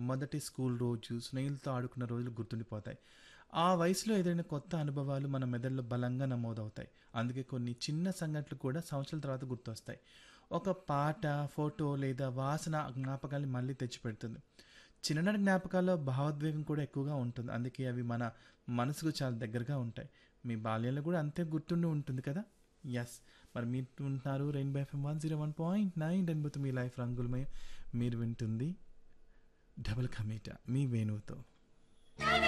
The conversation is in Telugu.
మొదటి స్కూల్ రోజు స్నేహితులతో ఆడుకున్న రోజులు గుర్తుండిపోతాయి ఆ వయసులో ఎదురైన కొత్త అనుభవాలు మన మెదడులో బలంగా నమోదవుతాయి అందుకే కొన్ని చిన్న సంఘటనలు కూడా సంవత్సరాల తర్వాత గుర్తొస్తాయి ఒక పాట ఫోటో లేదా వాసన ఆ జ్ఞాపకాన్ని మళ్ళీ తెచ్చిపెడుతుంది చిన్ననాటి జ్ఞాపకాల్లో భావోద్వేగం కూడా ఎక్కువగా ఉంటుంది అందుకే అవి మన మనసుకు చాలా దగ్గరగా ఉంటాయి మీ బాల్యంలో కూడా అంతే గుర్తుండి ఉంటుంది కదా ఎస్ మరి మీరు ఉంటున్నారు rainbow FM one zero one point nine అనిపోతుంది మీ లైఫ్ రంగులమై మీరు వింటుంది డబుల్ కమీటా మీ వేణువుతో